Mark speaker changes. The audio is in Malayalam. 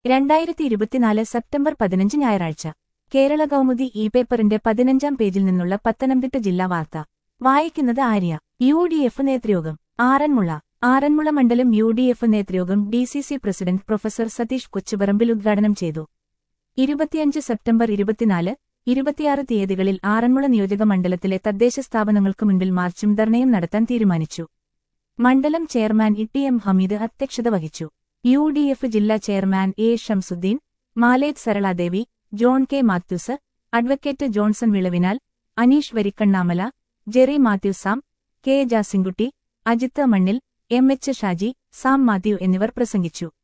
Speaker 1: രണ്ടായിരത്തി ഇരുപത്തിനാല് സെപ്റ്റംബർ പതിനഞ്ച് ഞായറാഴ്ച കേരള കൗമുദി ഇ പേപ്പറിന്റെ പതിനഞ്ചാം പേജിൽ നിന്നുള്ള പത്തനംതിട്ട ജില്ലാ വാർത്ത വായിക്കുന്നത് ആര്യ യു ഡി എഫ് നേതൃയോഗം ആറന്മുള ആറന്മുള മണ്ഡലം യു ഡി എഫ് നേതൃയോഗം D C C president professor Satheesh Kochuparambil ഉദ്ഘാടനം ചെയ്തു ഇരുപത്തിയഞ്ച് സെപ്റ്റംബർ ഇരുപത്തിനാല് ഇരുപത്തിയാറ് തീയതികളിൽ ആറന്മുള നിയോജക മണ്ഡലത്തിലെ തദ്ദേശ സ്ഥാപനങ്ങൾക്ക് മുൻപിൽ മാർച്ചും ധർണയും നടത്താൻ തീരുമാനിച്ചു മണ്ഡലം chairman E T M Hameed അധ്യക്ഷത വഹിച്ചു യു ഡി എഫ് ജില്ലാ chairman A Shamsuddin Maleth Saraladevi John K Mathews advocate Johnson Vilavinal Aneesh Varikkannamala Jerry Mathewsam K Jasinkutty Ajith Mannil M H Shaji Sam Mathew എന്നിവർ പ്രസംഗിച്ചു